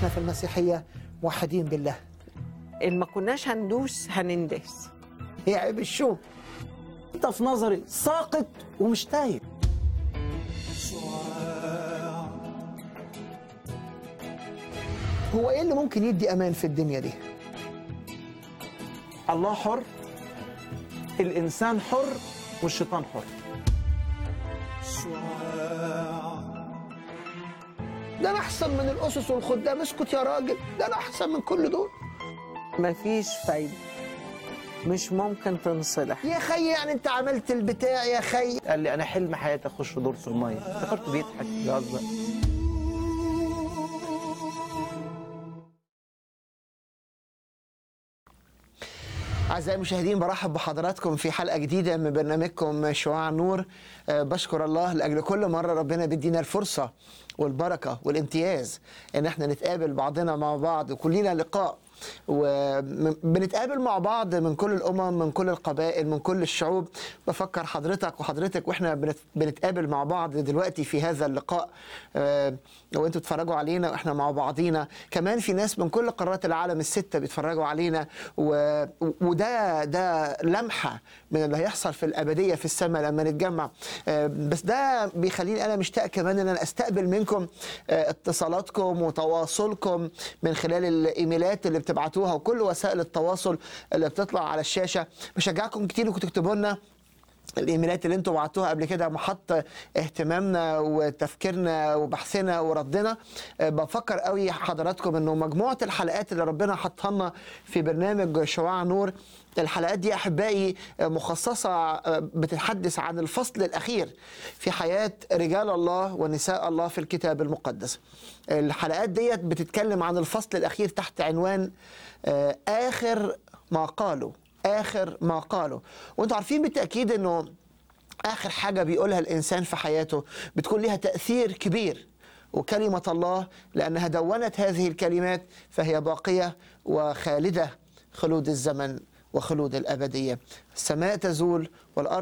احنا في المسيحيه موحدين بالله إن ما كناش هندوس هنندس هي عيب الشوم انت في نظري ساقط ومش تايه هو ايه اللي ممكن يدي امان في الدنيا دي الله حر الانسان حر والشيطان حر ده انا احسن من الاسس والخدام اسكت يا راجل ده انا احسن من كل دول مفيش فايدة مش ممكن تنصلح يا خي يعني انت عملت البتاع يا خي قال لي انا حلم حياتي اخش دور في الميه افتكرته بيضحك بيهزر أعزائي المشاهدين برحب بحضراتكم في حلقة جديدة من برنامجكم شعاع النور أه بشكر الله لأجل كل مرة ربنا بيدينا الفرصة والبركة والامتياز إن احنا نتقابل بعضنا مع بعض وكلنا لقاء وبنتقابل مع بعض من كل الامم من كل القبائل من كل الشعوب بفكر حضرتك وحضرتك واحنا بنت- بنتقابل مع بعض دلوقتي في هذا اللقاء آه، وانتوا تتفرجوا علينا واحنا مع بعضينا كمان في ناس من كل قارات العالم الستة بيتفرجوا علينا و... وده ده لمحة من اللي هيحصل في الأبدية في السماء لما نتجمع آه، بس ده بيخليني أنا مشتاق كمان إن أنا أستقبل منكم آه، اتصالاتكم وتواصلكم من خلال الإيميلات اللي بتبعتوها وكل وسائل التواصل اللي بتطلع على الشاشة بشجعكم كتير انكم تكتبوا لنا الايميلات اللي انتوا بعتوها قبل كده محط اهتمامنا وتفكيرنا وبحثنا وردنا أه، بفكر قوي حضراتكم انه مجموعه الحلقات اللي ربنا حطها لنا في برنامج شعاع نور الحلقات دي احبائي أه، مخصصه أه، بتتحدث عن الفصل الاخير في حياه رجال الله ونساء الله في الكتاب المقدس الحلقات ديت بتتكلم عن الفصل الاخير تحت عنوان أه، اخر ما قالوا اخر ما قالوا وانتوا عارفين بالتاكيد انه اخر حاجه بيقولها الانسان في حياته بتكون لها تاثير كبير وكلمه الله لانها دونت هذه الكلمات فهي باقيه وخالده خلود الزمن وخلود الابديه السماء تزول والارض